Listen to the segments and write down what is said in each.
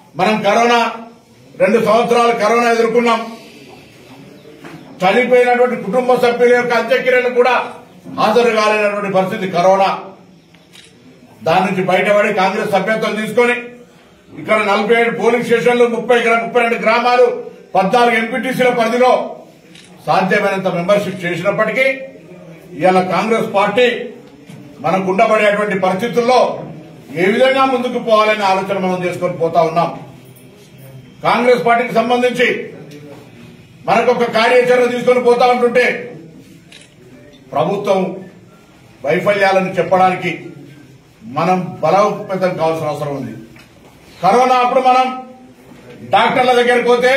మనం కరోనా రెండు సంవత్సరాలు కరోనా ఎదుర్కొన్నాం చనిపోయినటువంటి కుటుంబ సభ్యుల యొక్క అంత్యక్రియలు కూడా హాజరు కాలేనటువంటి పరిస్థితి కరోనా దాని నుంచి బయటపడి కాంగ్రెస్ సభ్యత్వం తీసుకొని ఇక్కడ నలభై ఏడు పోలింగ్ స్టేషన్లు ముప్పై గ్రా- ముప్పై రెండు గ్రామాలు పద్నాలుగు ఎంపీటీసీల పరిధిలో సాధ్యమైనంత మెంబర్షిప్ చేసినప్పటికీ ఇవాళ కాంగ్రెస్ పార్టీ మనకు ఉండబడేటువంటి పరిస్థితుల్లో ఏ విధంగా ముందుకు పోవాలనే ఆలోచన మనం చేసుకొని పోతా ఉన్నాం కాంగ్రెస్ పార్టీకి సంబంధించి మనకు ఒక కార్యాచరణ తీసుకొని పోతా ఉంటుంటే ప్రభుత్వం వైఫల్యాలను చెప్పడానికి మనం బలోపేతం కావాల్సిన అవసరం ఉంది కరోనా అప్పుడు మనం డాక్టర్ల దగ్గరికి పోతే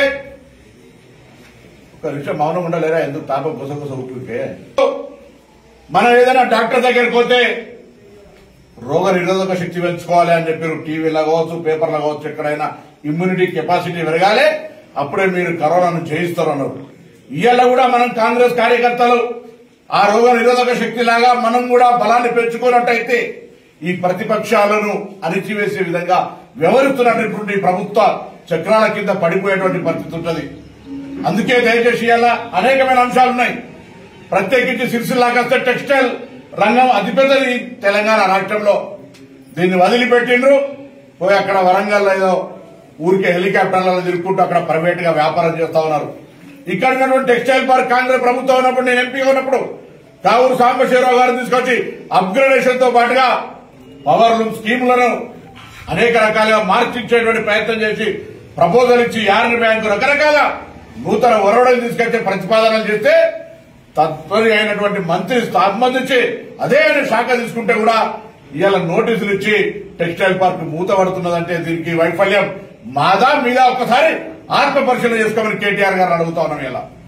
ఒక నిమిషం మౌనం ఉండలేరా ఎందుకు తాపం గుసగుస ఊపిరికే మనం ఏదైనా డాక్టర్ దగ్గరికి పోతే రోగ నిరోధక శక్తి పెంచుకోవాలి అని చెప్పారు టీవీలో కావచ్చు పేపర్లో కావచ్చు ఎక్కడైనా ఇమ్యూనిటీ కెపాసిటీ పెరగాలి అప్పుడే మీరు కరోనాను జయిస్తారు అన్నారు ఇవాళ కూడా మనం కాంగ్రెస్ కార్యకర్తలు ఆ రోగ నిరోధక శక్తి లాగా మనం కూడా బలాన్ని పెంచుకున్నట్టయితే ఈ ప్రతిపక్షాలను అణిచివేసే విధంగా వ్యవహరిస్తున్నటువంటి ప్రభుత్వ చక్రాల కింద పడిపోయేటువంటి పరిస్థితి ఉంటుంది అందుకే దయచేసి ఇవాళ అనేకమైన అంశాలు ఉన్నాయి ప్రత్యేకించి సిరిసిల్లాకి వస్తే టెక్స్టైల్ రంగం అతిపెద్దది తెలంగాణ రాష్ట్రంలో దీన్ని వదిలిపెట్టిండ్రు పోయి అక్కడ వరంగల్ ఏదో ఊరికే హెలికాప్టర్లలో తిరుగుకుంటూ అక్కడ ప్రైవేట్ గా వ్యాపారం చేస్తా ఉన్నారు ఇక్కడ ఉన్నటువంటి టెక్స్టైల్ పార్క్ కాంగ్రెస్ ప్రభుత్వం ఉన్నప్పుడు నేను ఎంపీగా ఉన్నప్పుడు కావూరు సాంబశివరావు గారిని తీసుకొచ్చి అప్గ్రేడేషన్ తో పాటుగా పవర్ లూమ్ స్కీములను అనేక రకాలుగా మార్చిచ్చేటువంటి ప్రయత్నం చేసి ప్రపోజల్ ఇచ్చి యార్ని బ్యాంకు రకరకాల నూతన ఒరవడలు తీసుకొచ్చే ప్రతిపాదనలు చేస్తే తత్పరి అయినటువంటి మంత్రి సంబంధించి అదే ఆయన శాఖ తీసుకుంటే కూడా ఇవాళ నోటీసులు ఇచ్చి టెక్స్టైల్ పార్క్ మూత పడుతున్నదంటే దీనికి వైఫల్యం మాదా మీద ఒకసారి ఆత్మ పరిశీలన చేసుకోమని కేటీఆర్ గారు అడుగుతా ఉన్నాం ఇలా